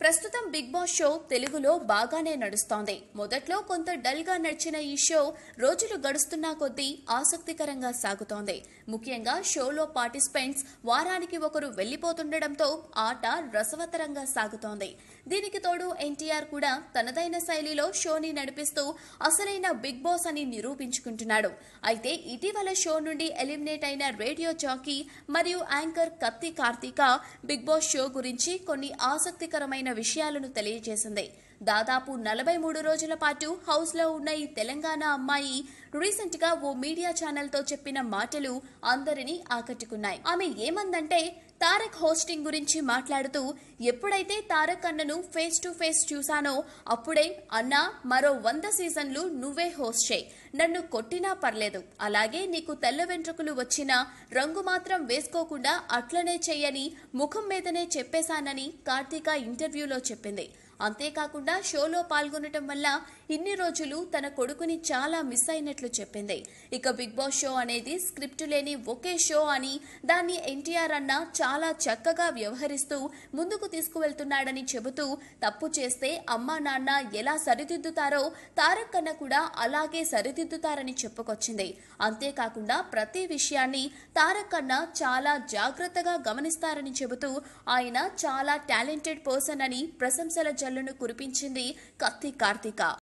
ప్రస్తుతం big boss show తెలుగులో బాగానే నడుస్తోంది మొదట్లో కొంత డల్ గా నడిచిన ఈ షో రోజులు గడుస్తున్నా కొద్దీ ఆసక్తికరంగా సాగుతోంది ముఖ్యంగా షోలో పార్టిసిపెంట్స్ వారానికి ఒకరు వెళ్లిపోతుండటంతో ఆట రసవత్తరంగా సాగుతోంది దీనికి తోడు ఎన్టీఆర్ కూడా తనదైన శైలిలో షోని నడిపిస్తూ అసలైన బిగ్ బాస్ అని నిరూపించుకుంటున్నాడు అయితే ఇటీవల షో నుండి ఎలిమినేట్ అయిన రేడియో జాకీ మరియు యాంకర్ కత్తి కార్తీక బిగ్ బాస్ షో గురించి కొన్ని ఆసక్తికరమైన విషయాలను తెలియజేసింది దాదాపు నలభై మూడు రోజుల పాటు హౌస్ లో ఉన్న ఈ తెలంగాణ అమ్మాయి రీసెంట్ గా ఓ మీడియా ఛానల్ తో చెప్పిన మాటలు అందరినీ ఆకట్టుకున్నాయి ఆమె ఏమందంటే తారక్ హోస్టింగ్ గురించి మాట్లాడుతూ ఎప్పుడైతే తారక్ అన్నను ఫేస్ టు ఫేస్ చూశానో అప్పుడే అన్నా మరో వంద సీజన్లు నువ్వే హోస్ట్ చేయి నన్ను కొట్టినా పర్లేదు అలాగే నీకు తెల్ల వెంట్రుకలు వచ్చినా రంగు మాత్రం వేసుకోకుండా అట్లనే చెయ్యని ముఖం మీదనే చెప్పేశానని కార్తీక ఇంటర్వ్యూలో చెప్పింది అంతేకాకుండా షోలో పాల్గొనటం వల్ల ఇన్ని రోజులు తన కొడుకుని చాలా మిస్ అయినట్లు చెప్పింది ఇక బిగ్ బాస్ షో అనేది స్క్రిప్ట్ లేని ఒకే షో అని దాన్ని ఎన్టీఆర్ అన్న చాలా చక్కగా వ్యవహరిస్తూ ముందుకు తీసుకువెళ్తున్నాడని చెబుతూ తప్పు చేస్తే అమ్మా నాన్న ఎలా సరిదిద్దుతారో తారక్ అన్న కూడా అలాగే సరిదిద్దుతారని చెప్పుకొచ్చింది అంతేకాకుండా ప్రతి విషయాన్ని తారక్ అన్న చాలా జాగ్రత్తగా గమనిస్తారని చెబుతూ ఆయన చాలా టాలెంటెడ్ పర్సన్ అని ప్రశంసల జల్లును కురిపించింది కత్తి కార్తీక